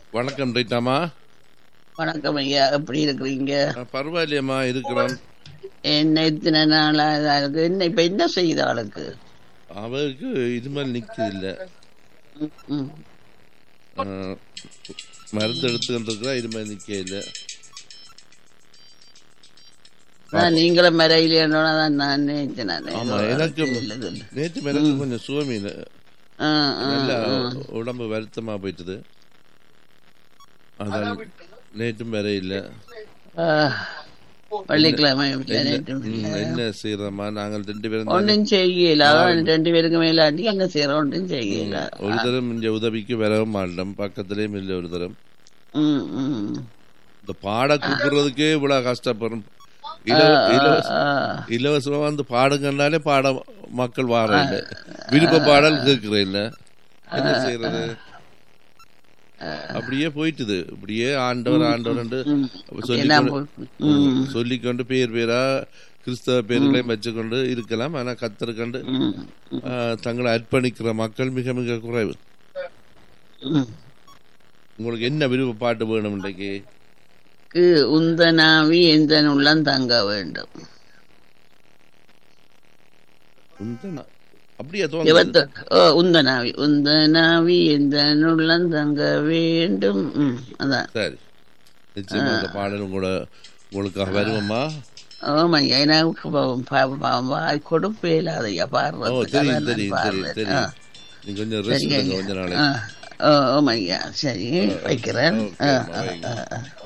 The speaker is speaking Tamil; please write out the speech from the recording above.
வணக்கம் ரைட்டாமா வணக்கம் ஐயா எப்படி இருக்கிறீங்க பரவாயில்லையம்மா இருக்கிறோம் என்ன இத்தனை நாளா இதா இருக்கு என்ன இப்ப என்ன செய்யுது ஆளுக்கு அவருக்கு இது மாதிரி நிற்குது இல்லை ம், ம். மருந்து எடுத்துக்கிட்டு இருக்கிறா இது மாதிரி நிற்க இல்லை அதான் நீங்களும் மறையிலேன்னா தான் நான் நினைச்சேன் நான் ஆமா ஏதோ எனக்கு இல்ல, இல்ல, இல்ல. நேற்று எனக்கு கொஞ்சம் சுவமீன் ஆ, ஆ, நல்ல ஆ. உடம்பு வருத்தமா போயிட்டுது அதான் நேற்றும் வேற இல்லை ஆ, வெள்ளிக்கிழமை என்ன ம், என்ன செய்யறோமா நாங்கள் ரெண்டு பேரும் தானே. ஒன்றும் செய்யல அதான் ரெண்டு பேருக்கு மேலாட்டி அங்க செய்யற ஒன்றும் செய்யல ஒரு தரம் இங்க உதவிக்கு வரவும் மாட்டோம் பக்கத்துலயும் இல்லை ஒரு தரம் ம், ம். இந்த பாட கூப்பிடுறதுக்கே இவ்வளவு கஷ்டப்படும் இலவ- இலவச ஆ, இலவசமா வந்து பாடுங்கன்னாலே பாட மக்கள் வார இல்லை விருப்ப பாடல் கேட்கிற இல்ல என்ன செய்யறது அப்படியே போயிட்டுது இப்படியே ஆண்டவர் ஆண்டவர் எல்லாம் சொல்லிக்கொண்டு போய்- ம், சொல்லிக்கொண்டு பேர் பேரா கிறிஸ்தவ பேர்களையும் வச்சுக்கொண்டு இருக்கலாம் ஆனா கத்தருக்கண்டு ம், ஆ, தங்களை அர்ப்பணிக்கிற மக்கள் மிக மிக குறைவு ம். உங்களுக்கு என்ன விருப்ப பாட்டு வேணும் இன்றைக்கு க்கு உந்தனாவி எந்த உள்ளம் தங்க வேண்டும் உந்தனா- அப்படியே தோணுது இருபத்து ஓ உந்தனாவி உந்தனாவி எந்த உள்ளம் தங்க வேண்டும் ம், அதான் சரி நிச்சயமா அந்த பாடல் உங்களோட உங்களுக்காக வருவோமா ஆமாய்யா எனக்கு பாவம், பாவம், பாவம், வாய் கொடுப்பே இல்லாதையா ஓ பாடுறதுக்கு தெரியும் அதான் நான் தெரியும் தெரியும் பாடுறேன். ஆ, தெரியும் நீங்க கொஞ்சம் ரெஸ்ட் சரிங்க எடுங்க ஐயா. கொஞ்ச ஆ, நாளைக்கு ஓ, ஆமாய்யா சரி வைக்கிறேன் ஓகே, ஆ, அம்மா, ஆ, வைங்க. ஆ, ஆ.